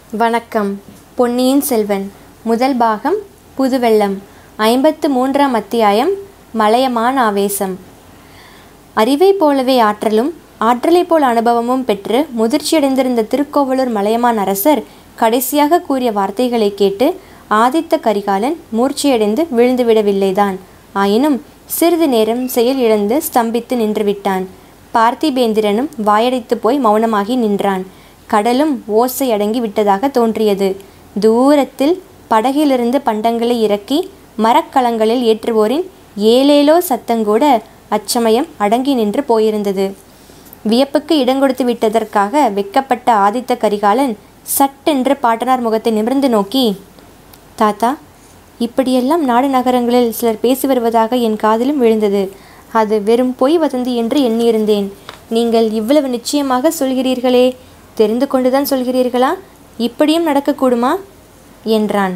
வணக்கம் பொன்னியின் செல்வன் முதல் பாகம் புதுவெள்ளம் ஐம்பத்து மூன்றாம் அத்தியாயம் மலையமான் ஆவேசம் அறிவைப் போலவே ஆற்றலும் ஆற்றலைப் போல் அனுபவமும் பெற்று முதிர்ச்சியடைந்திருந்த திருக்கோவலூர் மலையமான் அரசர் கடைசியாக கூறிய வார்த்தைகளை கேட்டு ஆதித்த கரிகாலன் மூர்ச்சையடைந்து விழுந்துவிடவில்லைதான் ஆயினும் சிறிது நேரம் செயல் இழந்து ஸ்தம்பித்து நின்றுவிட்டான் பார்த்திபேந்திரனும் வாயடைத்து போய் மௌனமாகி நின்றான் கடலும் ஓசை அடங்கி விட்டதாக தோன்றியது தூரத்தில் படகிலிருந்து பண்டங்களை இறக்கி மரக்கலங்களில் ஏற்றுவோரின் ஏலேலோ சத்தங்கூட அச்சமயம் அடங்கி நின்று போயிருந்தது வியப்புக்கு இடங்கொடுத்து விட்டதற்காக வெக்கப்பட்ட ஆதித்த கரிகாலன் சட்டென்று பாட்டனார் முகத்தை நிமிர்ந்து நோக்கி தாத்தா இப்படியெல்லாம் நாடு நகரங்களில் சிலர் பேசி வருவதாக என் காதிலும் விழுந்தது அது வெறும் பொய் வதந்தி என்று எண்ணியிருந்தேன் நீங்கள் இவ்வளவு நிச்சயமாக சொல்கிறீர்களே தெரிந்து கொண்டுதான் சொல்கிறீர்களா இப்படியும் நடக்கக்கூடுமா என்றான்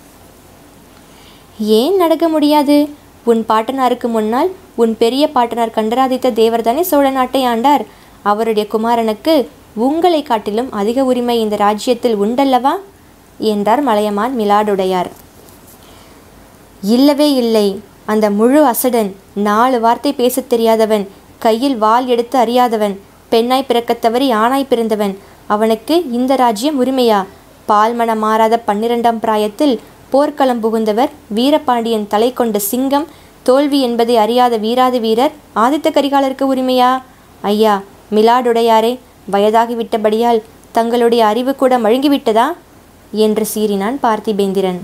ஏன் நடக்க முடியாது உன் பாட்டனாருக்கு முன்னால் உன் பெரிய பாட்டனார் கண்டராதித்த தேவர்தானே சோழ நாட்டை ஆண்டார் அவருடைய குமாரனுக்கு உங்களை காட்டிலும் அதிக உரிமை இந்த ராஜ்யத்தில் உண்டல்லவா என்றார் மலையமான் மிலாடுடையார் இல்லவே இல்லை அந்த முழு அசடன் நாலு வார்த்தை பேசத் தெரியாதவன் கையில் வாள் எடுத்து அறியாதவன் பெண்ணாய் பிறக்கத் தவறி ஆணாய் பிறந்தவன் அவனுக்கு இந்த ராஜ்யம் உரிமையா பால்மணம் மாறாத பன்னிரெண்டாம் பிராயத்தில் போர்க்களம் புகுந்தவர் வீரபாண்டியன் தலை கொண்ட சிங்கம் தோல்வி என்பதை அறியாத வீராதி வீரர் ஆதித்த கரிகாலருக்கு உரிமையா ஐயா மிலாடுடையாரே வயதாகிவிட்டபடியால் தங்களுடைய அறிவு கூட மழுங்கிவிட்டதா என்று சீறினான் பார்த்திபேந்திரன்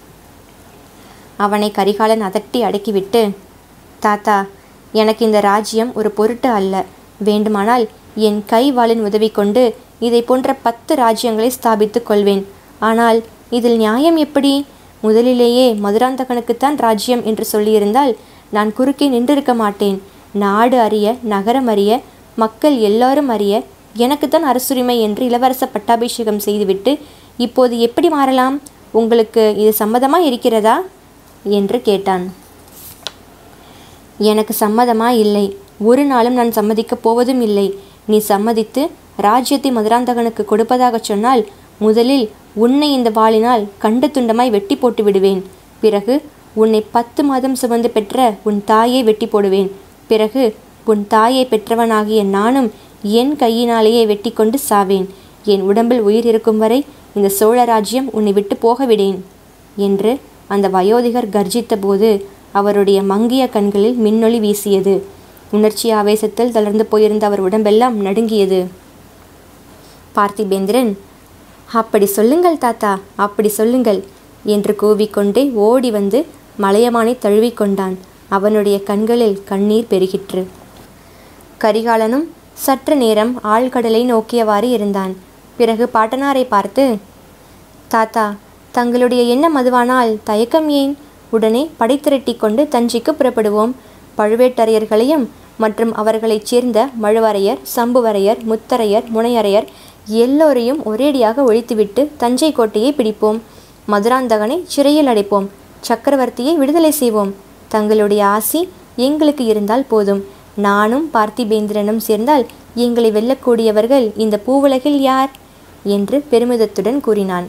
அவனை கரிகாலன் அதட்டி அடக்கிவிட்டு தாத்தா எனக்கு இந்த ராஜ்யம் ஒரு பொருட்டு அல்ல வேண்டுமானால் என் கை வாளின் உதவி கொண்டு இதை போன்ற பத்து ராஜ்யங்களை ஸ்தாபித்துக் கொள்வேன் ஆனால் இதில் நியாயம் எப்படி முதலிலேயே மதுராந்தகனுக்குத்தான் ராஜ்யம் என்று சொல்லியிருந்தால் நான் குறுக்கே நின்றிருக்க மாட்டேன் நாடு அறிய நகரம் அறிய மக்கள் எல்லாரும் அறிய எனக்குத்தான் அரசுரிமை என்று இளவரச பட்டாபிஷேகம் செய்துவிட்டு இப்போது எப்படி மாறலாம் உங்களுக்கு இது சம்மதமா இருக்கிறதா என்று கேட்டான் எனக்கு சம்மதமா இல்லை ஒரு நாளும் நான் சம்மதிக்கப் போவதும் இல்லை நீ சம்மதித்து ராஜ்யத்தை மதுராந்தகனுக்கு கொடுப்பதாக சொன்னால் முதலில் உன்னை இந்த வாளினால் கண்ட துண்டமாய் வெட்டி போட்டு விடுவேன் பிறகு உன்னை பத்து மாதம் சுமந்து பெற்ற உன் தாயை வெட்டி போடுவேன் பிறகு உன் தாயை பெற்றவனாகிய நானும் என் கையினாலேயே வெட்டி கொண்டு சாவேன் என் உடம்பில் உயிர் இருக்கும் வரை இந்த சோழ ராஜ்யம் உன்னை விட்டு போக விடேன் என்று அந்த வயோதிகர் கர்ஜித்த போது அவருடைய மங்கிய கண்களில் மின்னொளி வீசியது உணர்ச்சி ஆவேசத்தில் தளர்ந்து போயிருந்த அவர் உடம்பெல்லாம் நடுங்கியது பார்த்திபேந்திரன் அப்படி சொல்லுங்கள் தாத்தா அப்படி சொல்லுங்கள் என்று கூவிக்கொண்டே ஓடி வந்து மலையமானை தழுவிக்கொண்டான் அவனுடைய கண்களில் கண்ணீர் பெருகிற்று கரிகாலனும் சற்று நேரம் ஆழ்கடலை நோக்கியவாறு இருந்தான் பிறகு பாட்டனாரை பார்த்து தாத்தா தங்களுடைய எண்ணம் அதுவானால் தயக்கம் ஏன் உடனே படை திரட்டி கொண்டு தஞ்சைக்கு புறப்படுவோம் பழுவேட்டரையர்களையும் மற்றும் அவர்களைச் சேர்ந்த மழுவரையர் சம்புவரையர் முத்தரையர் முனையரையர் எல்லோரையும் ஒரேடியாக ஒழித்துவிட்டு தஞ்சை கோட்டையை பிடிப்போம் மதுராந்தகனை சிறையில் அடைப்போம் சக்கரவர்த்தியை விடுதலை செய்வோம் தங்களுடைய ஆசி எங்களுக்கு இருந்தால் போதும் நானும் பார்த்திபேந்திரனும் சேர்ந்தால் எங்களை வெல்லக்கூடியவர்கள் இந்த பூவுலகில் யார் என்று பெருமிதத்துடன் கூறினான்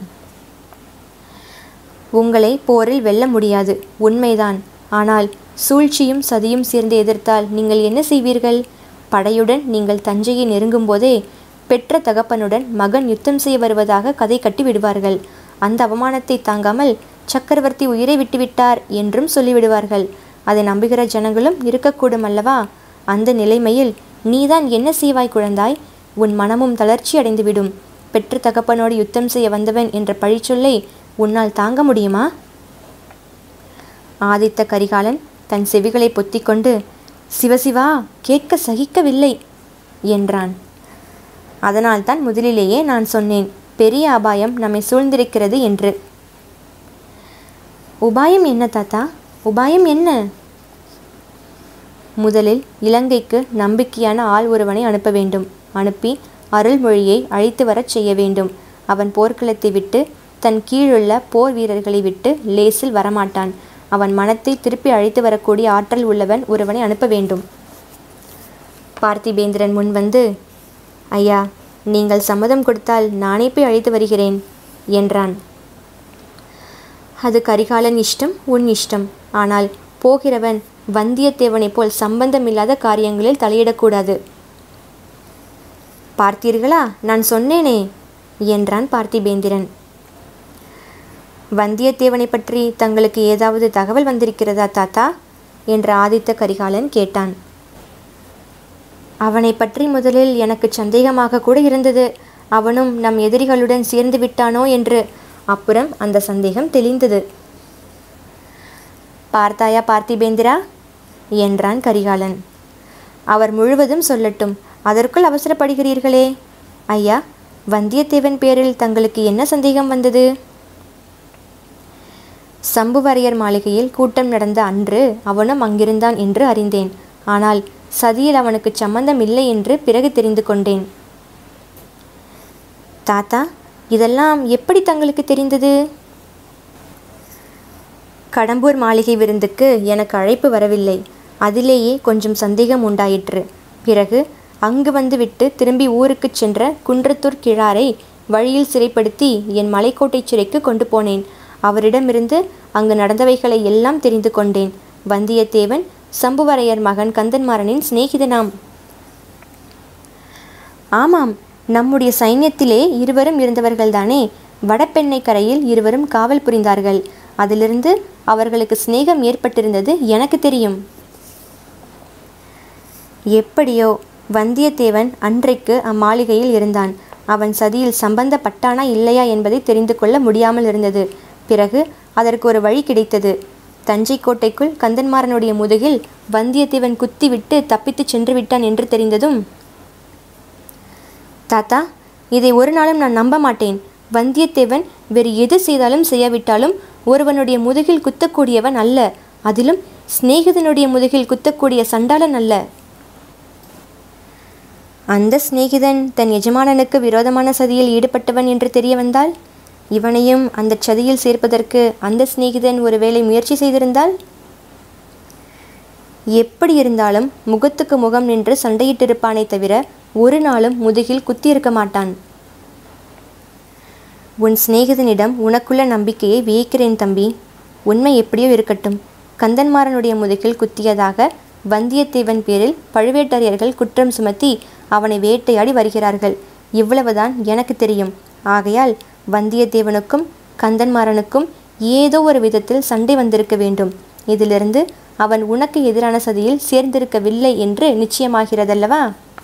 உங்களை போரில் வெல்ல முடியாது உண்மைதான் ஆனால் சூழ்ச்சியும் சதியும் சேர்ந்து எதிர்த்தால் நீங்கள் என்ன செய்வீர்கள் படையுடன் நீங்கள் தஞ்சையை நெருங்கும் போதே பெற்ற தகப்பனுடன் மகன் யுத்தம் செய்ய வருவதாக கதை கட்டி விடுவார்கள் அந்த அவமானத்தை தாங்காமல் சக்கரவர்த்தி உயிரை விட்டுவிட்டார் என்றும் சொல்லிவிடுவார்கள் அதை நம்புகிற ஜனங்களும் இருக்கக்கூடும் அல்லவா அந்த நிலைமையில் நீதான் என்ன செய்வாய் குழந்தாய் உன் மனமும் தளர்ச்சி அடைந்துவிடும் பெற்ற தகப்பனோடு யுத்தம் செய்ய வந்தவன் என்ற பழிச்சொல்லை உன்னால் தாங்க முடியுமா ஆதித்த கரிகாலன் தன் செவிகளை பொத்திக்கொண்டு சிவசிவா கேட்க சகிக்கவில்லை என்றான் அதனால்தான் முதலிலேயே நான் சொன்னேன் பெரிய அபாயம் நம்மை சூழ்ந்திருக்கிறது என்று உபாயம் என்ன தாத்தா உபாயம் என்ன முதலில் இலங்கைக்கு நம்பிக்கையான ஆள் ஒருவனை அனுப்ப வேண்டும் அனுப்பி அருள்மொழியை அழைத்து வரச் செய்ய வேண்டும் அவன் போர்க்களத்தை விட்டு தன் கீழுள்ள போர் வீரர்களை விட்டு லேசில் வரமாட்டான் அவன் மனத்தை திருப்பி அழைத்து வரக்கூடிய ஆற்றல் உள்ளவன் ஒருவனை அனுப்ப வேண்டும் பார்த்திபேந்திரன் முன் வந்து ஐயா நீங்கள் சம்மதம் கொடுத்தால் நானே போய் அழைத்து வருகிறேன் என்றான் அது கரிகாலன் இஷ்டம் உன் இஷ்டம் ஆனால் போகிறவன் வந்தியத்தேவனைப் போல் சம்பந்தமில்லாத காரியங்களில் தலையிடக்கூடாது பார்த்தீர்களா நான் சொன்னேனே என்றான் பார்த்திபேந்திரன் வந்தியத்தேவனை பற்றி தங்களுக்கு ஏதாவது தகவல் வந்திருக்கிறதா தாத்தா என்று ஆதித்த கரிகாலன் கேட்டான் அவனை பற்றி முதலில் எனக்கு சந்தேகமாக கூட இருந்தது அவனும் நம் எதிரிகளுடன் சேர்ந்து விட்டானோ என்று அப்புறம் அந்த சந்தேகம் தெளிந்தது பார்த்தாயா பார்த்திபேந்திரா என்றான் கரிகாலன் அவர் முழுவதும் சொல்லட்டும் அதற்குள் அவசரப்படுகிறீர்களே ஐயா வந்தியத்தேவன் பேரில் தங்களுக்கு என்ன சந்தேகம் வந்தது சம்புவரையர் மாளிகையில் கூட்டம் நடந்த அன்று அவனும் அங்கிருந்தான் என்று அறிந்தேன் ஆனால் சதியில் அவனுக்கு சம்பந்தம் இல்லை என்று பிறகு தெரிந்து கொண்டேன் தாத்தா இதெல்லாம் எப்படி தங்களுக்கு தெரிந்தது கடம்பூர் மாளிகை விருந்துக்கு எனக்கு அழைப்பு வரவில்லை அதிலேயே கொஞ்சம் சந்தேகம் உண்டாயிற்று பிறகு அங்கு வந்துவிட்டு திரும்பி ஊருக்குச் சென்ற குன்றத்தூர் கிழாரை வழியில் சிறைப்படுத்தி என் மலைக்கோட்டை சிறைக்கு கொண்டு போனேன் அவரிடமிருந்து அங்கு நடந்தவைகளை எல்லாம் தெரிந்து கொண்டேன் வந்தியத்தேவன் சம்புவரையர் மகன் கந்தன்மாறனின் சிநேகிதனாம் ஆமாம் நம்முடைய சைன்யத்திலே இருவரும் இருந்தவர்கள்தானே வடபெண்ணை கரையில் இருவரும் காவல் புரிந்தார்கள் அதிலிருந்து அவர்களுக்கு சிநேகம் ஏற்பட்டிருந்தது எனக்கு தெரியும் எப்படியோ வந்தியத்தேவன் அன்றைக்கு அம்மாளிகையில் இருந்தான் அவன் சதியில் சம்பந்தப்பட்டானா இல்லையா என்பதை தெரிந்து கொள்ள முடியாமல் இருந்தது பிறகு அதற்கு ஒரு வழி கிடைத்தது தஞ்சை கோட்டைக்குள் கந்தன்மாறனுடைய முதுகில் வந்தியத்தேவன் குத்திவிட்டு தப்பித்துச் சென்று விட்டான் என்று தெரிந்ததும் தாத்தா இதை ஒரு நாளும் நான் நம்ப மாட்டேன் வந்தியத்தேவன் வேறு எது செய்தாலும் செய்யாவிட்டாலும் ஒருவனுடைய முதுகில் குத்தக்கூடியவன் அல்ல அதிலும் சிநேகிதனுடைய முதுகில் குத்தக்கூடிய சண்டாளன் அல்ல அந்த சிநேகிதன் தன் எஜமானனுக்கு விரோதமான சதியில் ஈடுபட்டவன் என்று தெரிய வந்தால் இவனையும் அந்த சதியில் சேர்ப்பதற்கு அந்த சிநேகிதன் ஒருவேளை முயற்சி செய்திருந்தால் எப்படி இருந்தாலும் முகத்துக்கு முகம் நின்று சண்டையிட்டிருப்பானே தவிர ஒரு நாளும் முதுகில் குத்தியிருக்க மாட்டான் உன் சிநேகிதனிடம் உனக்குள்ள நம்பிக்கையை வியக்கிறேன் தம்பி உண்மை எப்படியோ இருக்கட்டும் கந்தன்மாறனுடைய முதுகில் குத்தியதாக வந்தியத்தேவன் பேரில் பழுவேட்டரையர்கள் குற்றம் சுமத்தி அவனை வேட்டையாடி வருகிறார்கள் இவ்வளவுதான் எனக்கு தெரியும் ஆகையால் வந்தியத்தேவனுக்கும் கந்தன்மாறனுக்கும் ஏதோ ஒரு விதத்தில் சண்டை வந்திருக்க வேண்டும் இதிலிருந்து அவன் உனக்கு எதிரான சதியில் சேர்ந்திருக்கவில்லை என்று நிச்சயமாகிறதல்லவா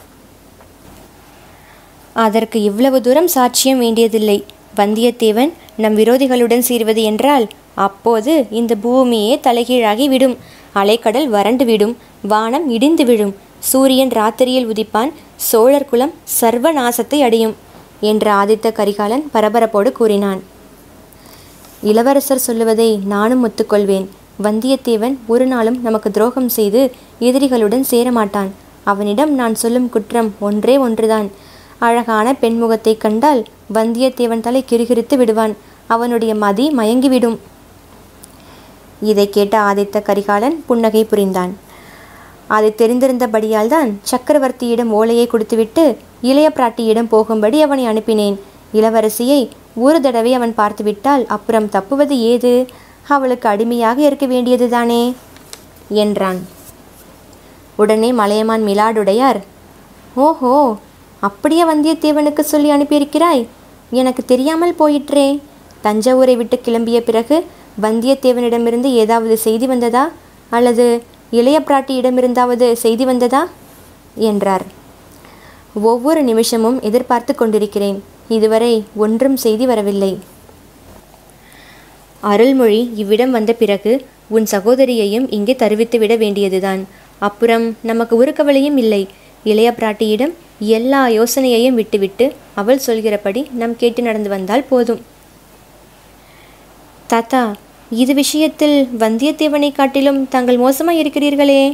அதற்கு இவ்வளவு தூரம் சாட்சியம் வேண்டியதில்லை வந்தியத்தேவன் நம் விரோதிகளுடன் சேர்வது என்றால் அப்போது இந்த பூமியே தலைகீழாகி விடும் அலைக்கடல் வறண்டு விடும் வானம் இடிந்து விழும் சூரியன் ராத்திரியில் உதிப்பான் சோழர் குலம் சர்வநாசத்தை அடையும் என்று ஆதித்த கரிகாலன் பரபரப்போடு கூறினான் இளவரசர் சொல்லுவதை நானும் ஒத்துக்கொள்வேன் வந்தியத்தேவன் ஒரு நாளும் நமக்கு துரோகம் செய்து எதிரிகளுடன் சேரமாட்டான் அவனிடம் நான் சொல்லும் குற்றம் ஒன்றே ஒன்றுதான் அழகான பெண்முகத்தை கண்டால் வந்தியத்தேவன் தலை கிறுகிறுத்து விடுவான் அவனுடைய மதி மயங்கிவிடும் இதை கேட்ட ஆதித்த கரிகாலன் புன்னகை புரிந்தான் அது தெரிந்திருந்தபடியால் தான் சக்கரவர்த்தியிடம் ஓலையை கொடுத்துவிட்டு இளைய பிராட்டியிடம் போகும்படி அவனை அனுப்பினேன் இளவரசியை ஒரு தடவை அவன் பார்த்துவிட்டால் அப்புறம் தப்புவது ஏது அவளுக்கு அடிமையாக இருக்க வேண்டியதுதானே என்றான் உடனே மலையமான் மிலாடுடையார் ஓஹோ அப்படியே வந்தியத்தேவனுக்கு சொல்லி அனுப்பியிருக்கிறாய் எனக்கு தெரியாமல் போயிற்றே தஞ்சாவூரை விட்டு கிளம்பிய பிறகு வந்தியத்தேவனிடமிருந்து ஏதாவது செய்தி வந்ததா அல்லது இளைய பிராட்டியிடமிருந்தாவது செய்தி வந்ததா என்றார் ஒவ்வொரு நிமிஷமும் எதிர்பார்த்து கொண்டிருக்கிறேன் இதுவரை ஒன்றும் செய்தி வரவில்லை அருள்மொழி இவ்விடம் வந்த பிறகு உன் சகோதரியையும் இங்கே தருவித்து விட வேண்டியதுதான் அப்புறம் நமக்கு ஒரு கவலையும் இல்லை இளைய பிராட்டியிடம் எல்லா யோசனையையும் விட்டுவிட்டு அவள் சொல்கிறபடி நாம் கேட்டு நடந்து வந்தால் போதும் தாத்தா இது விஷயத்தில் வந்தியத்தேவனை காட்டிலும் தாங்கள் மோசமாய் இருக்கிறீர்களே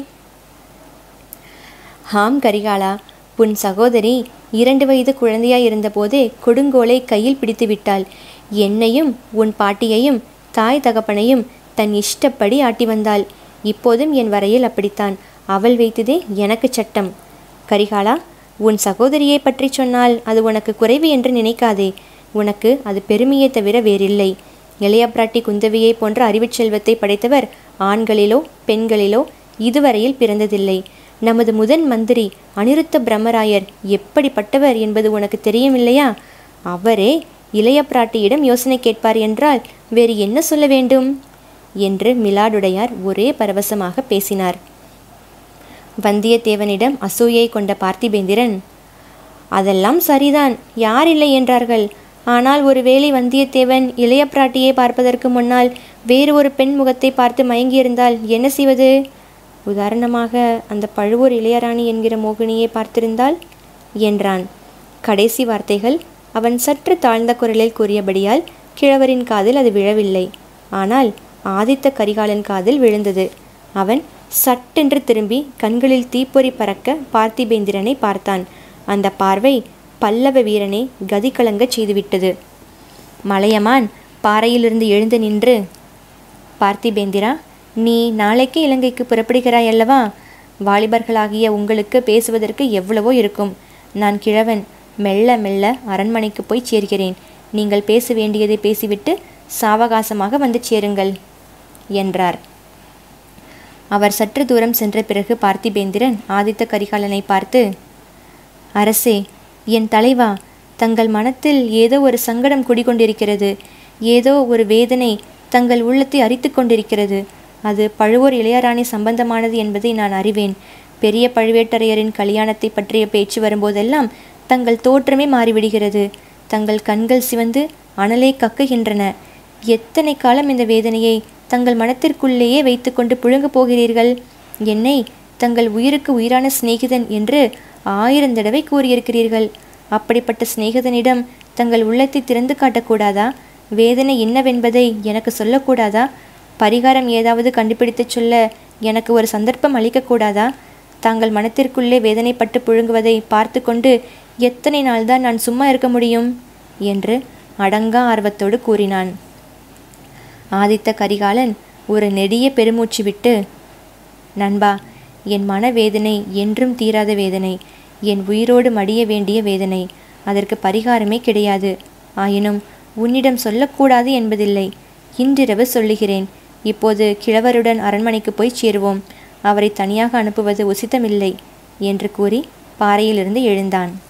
ஆம் கரிகாலா உன் சகோதரி இரண்டு வயது குழந்தையாய் இருந்தபோதே கொடுங்கோலை கையில் பிடித்து விட்டாள் என்னையும் உன் பாட்டியையும் தாய் தகப்பனையும் தன் இஷ்டப்படி ஆட்டி வந்தாள் இப்போதும் என் வரையில் அப்படித்தான் அவள் வைத்ததே எனக்கு சட்டம் கரிகாலா உன் சகோதரியை பற்றி சொன்னால் அது உனக்கு குறைவு என்று நினைக்காதே உனக்கு அது பெருமையை தவிர வேறில்லை இளைய பிராட்டி குந்தவியை போன்ற அறிவுச் செல்வத்தை படைத்தவர் ஆண்களிலோ பெண்களிலோ இதுவரையில் பிறந்ததில்லை நமது முதன் மந்திரி அனிருத்த பிரம்மராயர் எப்படிப்பட்டவர் என்பது உனக்கு தெரியுமில்லையா அவரே இளைய பிராட்டியிடம் யோசனை கேட்பார் என்றால் வேறு என்ன சொல்ல வேண்டும் என்று மிலாடுடையார் ஒரே பரவசமாக பேசினார் வந்தியத்தேவனிடம் அசூயை கொண்ட பார்த்திபேந்திரன் அதெல்லாம் சரிதான் யார் இல்லை என்றார்கள் ஆனால் ஒருவேளை வந்தியத்தேவன் இளைய பிராட்டியை பார்ப்பதற்கு முன்னால் வேறு ஒரு பெண் முகத்தை பார்த்து மயங்கியிருந்தால் என்ன செய்வது உதாரணமாக அந்த பழுவூர் இளையராணி என்கிற மோகினியை பார்த்திருந்தால் என்றான் கடைசி வார்த்தைகள் அவன் சற்று தாழ்ந்த குரலில் கூறியபடியால் கிழவரின் காதில் அது விழவில்லை ஆனால் ஆதித்த கரிகாலன் காதில் விழுந்தது அவன் சட்டென்று திரும்பி கண்களில் தீப்பொறி பறக்க பார்த்திபேந்திரனை பார்த்தான் அந்த பார்வை பல்லவ வீரனை கதி கலங்கச் செய்துவிட்டது மலையமான் பாறையிலிருந்து எழுந்து நின்று பார்த்திபேந்திரா நீ நாளைக்கே இலங்கைக்கு புறப்படுகிறாய் அல்லவா வாலிபர்களாகிய உங்களுக்கு பேசுவதற்கு எவ்வளவோ இருக்கும் நான் கிழவன் மெல்ல மெல்ல அரண்மனைக்கு போய் சேர்கிறேன் நீங்கள் பேச வேண்டியதை பேசிவிட்டு சாவகாசமாக வந்து சேருங்கள் என்றார் அவர் சற்று தூரம் சென்ற பிறகு பார்த்திபேந்திரன் ஆதித்த கரிகாலனை பார்த்து அரசே என் தலைவா தங்கள் மனத்தில் ஏதோ ஒரு சங்கடம் குடிகொண்டிருக்கிறது ஏதோ ஒரு வேதனை தங்கள் உள்ளத்தை அரித்து கொண்டிருக்கிறது அது பழுவூர் இளையராணி சம்பந்தமானது என்பதை நான் அறிவேன் பெரிய பழுவேட்டரையரின் கல்யாணத்தை பற்றிய பேச்சு வரும்போதெல்லாம் தங்கள் தோற்றமே மாறிவிடுகிறது தங்கள் கண்கள் சிவந்து அனலை கக்குகின்றன எத்தனை காலம் இந்த வேதனையை தங்கள் மனத்திற்குள்ளேயே வைத்துக்கொண்டு புழுங்கப் போகிறீர்கள் என்னை தங்கள் உயிருக்கு உயிரான சிநேகிதன் என்று ஆயிரம் தடவை கூறியிருக்கிறீர்கள் அப்படிப்பட்ட சிநேகிதனிடம் தங்கள் உள்ளத்தை திறந்து காட்டக்கூடாதா வேதனை என்னவென்பதை எனக்கு சொல்லக்கூடாதா பரிகாரம் ஏதாவது கண்டுபிடித்துச் சொல்ல எனக்கு ஒரு சந்தர்ப்பம் அளிக்கக்கூடாதா தாங்கள் மனத்திற்குள்ளே வேதனைப்பட்டு புழுங்குவதை பார்த்து கொண்டு எத்தனை நாள்தான் நான் சும்மா இருக்க முடியும் என்று அடங்கா ஆர்வத்தோடு கூறினான் ஆதித்த கரிகாலன் ஒரு நெடிய பெருமூச்சு விட்டு நண்பா என் மனவேதனை என்றும் தீராத வேதனை என் உயிரோடு மடிய வேண்டிய வேதனை அதற்கு பரிகாரமே கிடையாது ஆயினும் உன்னிடம் சொல்லக்கூடாது என்பதில்லை இன்றிரவு சொல்லுகிறேன் இப்போது கிழவருடன் அரண்மனைக்கு போய் சேருவோம் அவரை தனியாக அனுப்புவது உசித்தமில்லை என்று கூறி பாறையிலிருந்து எழுந்தான்